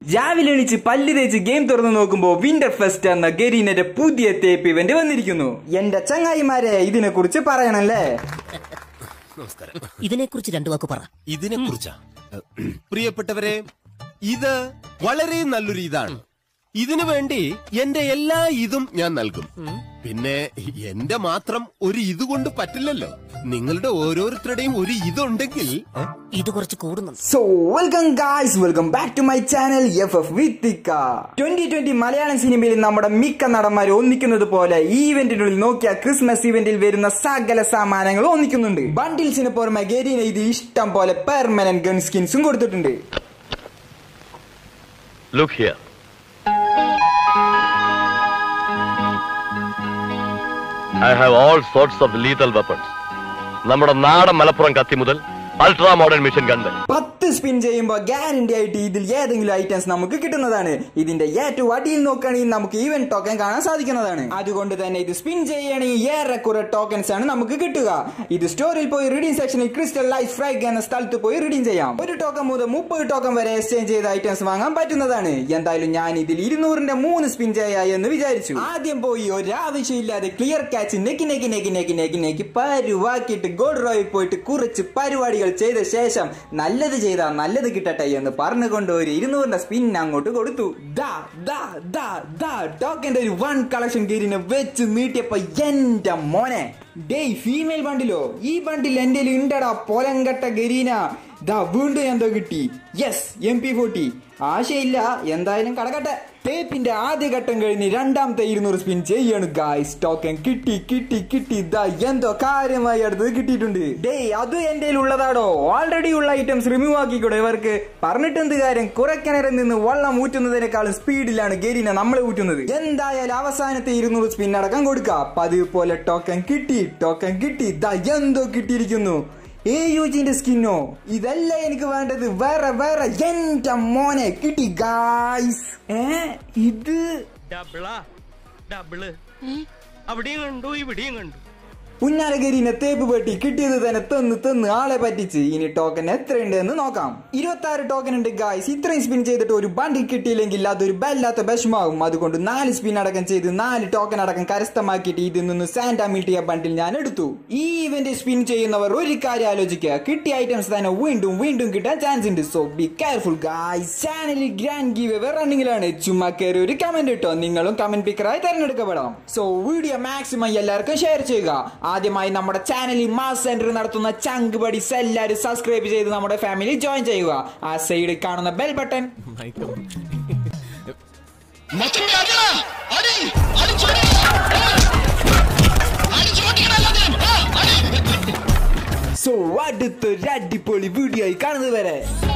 രാവിലെ എണീച്ച് പല്ല് തേച്ച് ഗെയിം തുറന്നു നോക്കുമ്പോ വിന്റർ ഫെസ്റ്റ് എന്ന ഗരീനന്റെ പുതിയ തേപ്പ് ഇവന്റ് വന്നിരിക്കുന്നു എന്റെ ചങ്ങായിമാരെ ഇതിനെ കുറിച്ച് പറയണല്ലേ ഇതിനെക്കുറിച്ച് രണ്ടു വാക്ക് പറ ഇതിനെ കുറിച്ചാ പ്രിയപ്പെട്ടവരെ ഇത് വളരെ നല്ലൊരു ഇതാണ് ഇതിനു വേണ്ടി എന്റെ എല്ലാ ഇതും ഞാൻ നൽകും പിന്നെ എന്റെ മാത്രം ഒരു ഇത് കൊണ്ട് പറ്റില്ലല്ലോ നിങ്ങളുടെ ഓരോരുത്തരുടെയും ഒരു ഇതുണ്ടെങ്കിൽ ഏ? ഇത് കുറച്ച് കൂടുന്നുണ്ട് so welcome guys welcome back to my channel F F വിത്തിക്ക ട്വന്റി ട്വന്റി മലയാളം സിനിമയിൽ നമ്മുടെ മിക്ക നടന്മാർ ഒന്നിക്കുന്നത് പോലെ ഈ ഇവന്റിനുള്ളിൽ നോക്കിയ ക്രിസ്മസ് ഇവന്റിൽ വരുന്ന സകല സാമാനങ്ങൾ ഒന്നിക്കുന്നുണ്ട് ബണ്ടിൽസിന് പുറമെ ഗരീന ഇത് ഇഷ്ടം പോലെ പെർമനന്റ് ഗൺ സ്കിൻസും കൊടുത്തിട്ടുണ്ട് Look here. I have all sorts of lethal weapons. നമ്മുടെ നാടൻ മലപ്പുറം കത്തി മുതൽ അൾട്രാ മോഡേൺ മിഷൻ ഗൺ വരെ പത്ത് സ്പിൻ ചെയ്യുമ്പോൾ ഗ്യാരണ്ടി ആയിട്ട് ഇതിൽ ഏതെങ്കിലും ഐറ്റംസ് നമുക്ക് കിട്ടുന്നതാണ് ഇതിന്റെ ഏറ്റവും അടിയിൽ നോക്കുകയാണെങ്കിൽ നമുക്ക് ഈവൻ ടോക്കൺ കാണാൻ സാധിക്കുന്നതാണ് അതുകൊണ്ട് തന്നെ ഇത് സ്പിൻ ചെയ്യുകയാണെങ്കിൽ ഏറെക്കുറെ ടോക്കൺസ് ആണ് നമുക്ക് കിട്ടുക ഇത് സ്റ്റോറിൽ പോയി റീഡിംഗ് സെക്ഷനിൽ ക്രിസ്റ്റൽ ലൈഫ് ഫ്രൈഗ് എന്ന സ്ഥലത്ത് പോയി റീഡിംഗ് ചെയ്യാം ഒരു ടോക്കൺ മുതൽ മുപ്പത് ടോക്കൺ വരെ എക്സ്ചേഞ്ച് ചെയ്ത ഐറ്റംസ് വാങ്ങാൻ പറ്റുന്നതാണ് എന്തായാലും ഞാൻ ഇതിൽ ഇരുന്നൂറിന്റെ മൂന്ന് സ്പിൻ ചെയ്യാ എന്ന് വിചാരിച്ചു ആദ്യം പോയി ഒരാവശ്യമില്ലാതെ ക്ലിയർ ക്യാച്ച് നെക്കി നെക്കി നെക്കി നെക്കി നെക്കി നെക്കി പരുവാക്കിയിട്ട് ഗോൾഡ് റോയിൽ പോയിട്ട് കുറച്ച് പരിപാടികൾ ചെയ്ത ശേഷം നല്ലത് ചെയ്താ നല്ലത് കിട്ടട്ടെ എന്ന് പറഞ്ഞുകൊണ്ട് ഒരു ഇരുന്നൂറിന്റെ സ്പിൻ അങ്ങോട്ട് കൊടുത്തു ദാ ദാ ദാ ദാ ടോക്കന്റെ ഒരു വൺ കളക്ഷൻ ഗീരിനെ വെച്ച് നീട്ടിയപ്പോ എന്റെ മോനെ ഡേയ് ഫീമെയിൽ ബണ്ടിലോ ഈ ബണ്ടിൽ എന്റെ ഉണ്ടടാ പൊലങ്കട്ട ഗരീന ദാ വീണ്ടും എന്തോ കിട്ടി യെസ് എം പി ഫോർട്ടി ആശയില്ല എന്തായാലും കടക്കട്ടെ ടേപ്പിന്റെ ആദ്യ ഘട്ടം കഴിഞ്ഞ് രണ്ടാമത്തെ ഇരുന്നൂറ് സ്പിൻ ചെയ്യാണ് ഗായ്സ് ടോക്കൻ കിട്ടി കിട്ടി കിട്ടി ദാ എന്തോ കാര്യമായി അടുത്തത് കിട്ടിയിട്ടുണ്ട് ഡേയ് അത് എന്റെ ഉള്ളതാടോ ഓൾറെഡി ഉള്ള ഐറ്റംസ് റിമൂവ് ആക്കിക്കൂടെ ഇവർക്ക് പറഞ്ഞിട്ടെന്ത് കാര്യം കുറക്കിണറിൽ നിന്ന് വെള്ളം ഊറ്റുന്നതിനേക്കാളും സ്പീഡിലാണ് ഗരീന നമ്മളെ ഊറ്റുന്നത് എന്തായാലും അവസാനത്തെ ഇരുന്നൂറ് സ്പിൻ അടക്കം കൊടുക്കുക പതിവ് പോലെ ടോക്കൻ കിട്ടി ടോക്കൻ കിട്ടി ദാ എന്തോ കിട്ടിയിരിക്കുന്നു ഏ യുജിന്റെ സ്കിന്നോ ഇതല്ല എനിക്ക് വേണ്ടത് വേറെ വേറെ എന്റെ മോനെ കിട്ടി ഗായ്സ് ഏ ഇത് ഡബിളാ ഡബിള് അവിടെയും കണ്ടു ഇവിടെയും കണ്ടു പുന്നാരഗിരിനെ തേപ്പ് പെട്ടി കിട്ടിയത് തന്നെ തന്ന് തന്ന് ആളെ പറ്റിച്ച് ഇനി ടോക്കൺ എത്രയുണ്ട് എന്ന് നോക്കാം ഇരുപത്തി ആറ് ടോക്കൺ ഉണ്ട് ഗായ്സ് ഇത്രയും സ്പിൻ ചെയ്തിട്ട് ഒരു ബണ്ടിൽ കിട്ടിയില്ലെങ്കിൽ അതൊരു ബല്ലാത്ത വിഷമാകും അതുകൊണ്ട് നാല് സ്പിൻ അടക്കം ചെയ്ത് നാല് ടോക്കൺ അടക്കം കരസ്ഥമാക്കിയിട്ട് ഇതിൽ നിന്ന് സാന്റാ മിൽട്ടിയ ബണ്ടിൽ ഞാൻ എടുത്തു ഈ ഇവന്റ് സ്പിൻ ചെയ്യുന്നവർ ഒരു കാര്യം ആലോചിക്കുക കിട്ടിയ ഐറ്റംസ് തന്നെ വീണ്ടും വീണ്ടും കിട്ടാൻ ചാൻസ് ഉണ്ട് സോ ബി കെയർഫുൾ ഗായ്സ് ചാനലിൽ ഗ്രാൻഡ് ഗീവ് എവർ റണ്ണിങ്ങിലാണ് ചുമ്മാ കയറി ഒരു കമന്റ് ഇട്ടോ നിങ്ങളും കമന്റ് പിക്കറായി തെരഞ്ഞെടുക്കപ്പെടാം സോ വീഡിയോ മാക്സിമം എല്ലാവർക്കും ഷെയർ ചെയ്യുക ആദ്യമായി നമ്മുടെ ചാനലിൽ മാസ് സെന്റർ നടത്തുന്ന ചങ്ക് ബഡീസ് എല്ലാവരും സബ്സ്ക്രൈബ് ചെയ്ത് നമ്മുടെ ഫാമിലി ജോയിൻ ചെയ്യുക ആ സൈഡിൽ കാണുന്ന ബെൽ ബട്ടൺ സോ അടുത്തൊരു അടിപൊളി വീഡിയോ ആയി കാണുന്നത് വരെ